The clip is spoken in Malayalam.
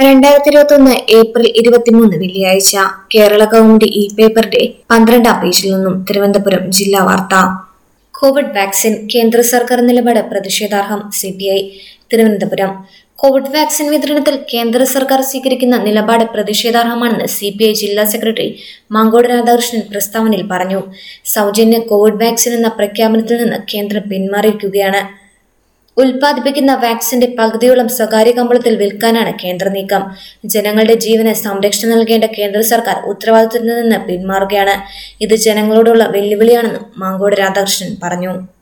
രണ്ടായിരത്തി ഇരുപത്തി ഒന്ന് ഏപ്രിൽ ഇരുപത്തിമൂന്ന് വെള്ളിയാഴ്ച കേരള കൗമുദി ഇ പേപ്പറിന്റെ പന്ത്രണ്ടാം പേജിൽ നിന്നും തിരുവനന്തപുരം ജില്ലാ വാർത്ത കോവിഡ് വാക്സിൻ കേന്ദ്ര സർക്കാർ നിലപാട് പ്രതിഷേധാർഹം C P I Thiruvananthapuram covid vaccine വിതരണത്തിൽ കേന്ദ്ര സർക്കാർ സ്വീകരിക്കുന്ന നിലപാട് പ്രതിഷേധാർഹമാണെന്ന് സി പി ഐ ജില്ലാ സെക്രട്ടറി മാങ്കോട് രാധാകൃഷ്ണൻ പ്രസ്താവനയിൽ പറഞ്ഞു സൗജന്യ കോവിഡ് വാക്സിൻ എന്ന പ്രഖ്യാപനത്തിൽ നിന്ന് കേന്ദ്രം പിന്മാറിയിരിക്കുകയാണ് ഉൽപ്പാദിപ്പിക്കുന്ന വാക്സിന്റെ പകുതിയോളം സ്വകാര്യ കമ്പളത്തിൽ വിൽക്കാനാണ് കേന്ദ്ര നീക്കം ജനങ്ങളുടെ ജീവന് സംരക്ഷണം നൽകേണ്ട കേന്ദ്ര സർക്കാർ ഉത്തരവാദിത്തത്തിൽ നിന്ന് പിന്മാറുകയാണ് ഇത് ജനങ്ങളോടുള്ള വെല്ലുവിളിയാണെന്നും മാങ്കോട് രാധാകൃഷ്ണൻ പറഞ്ഞു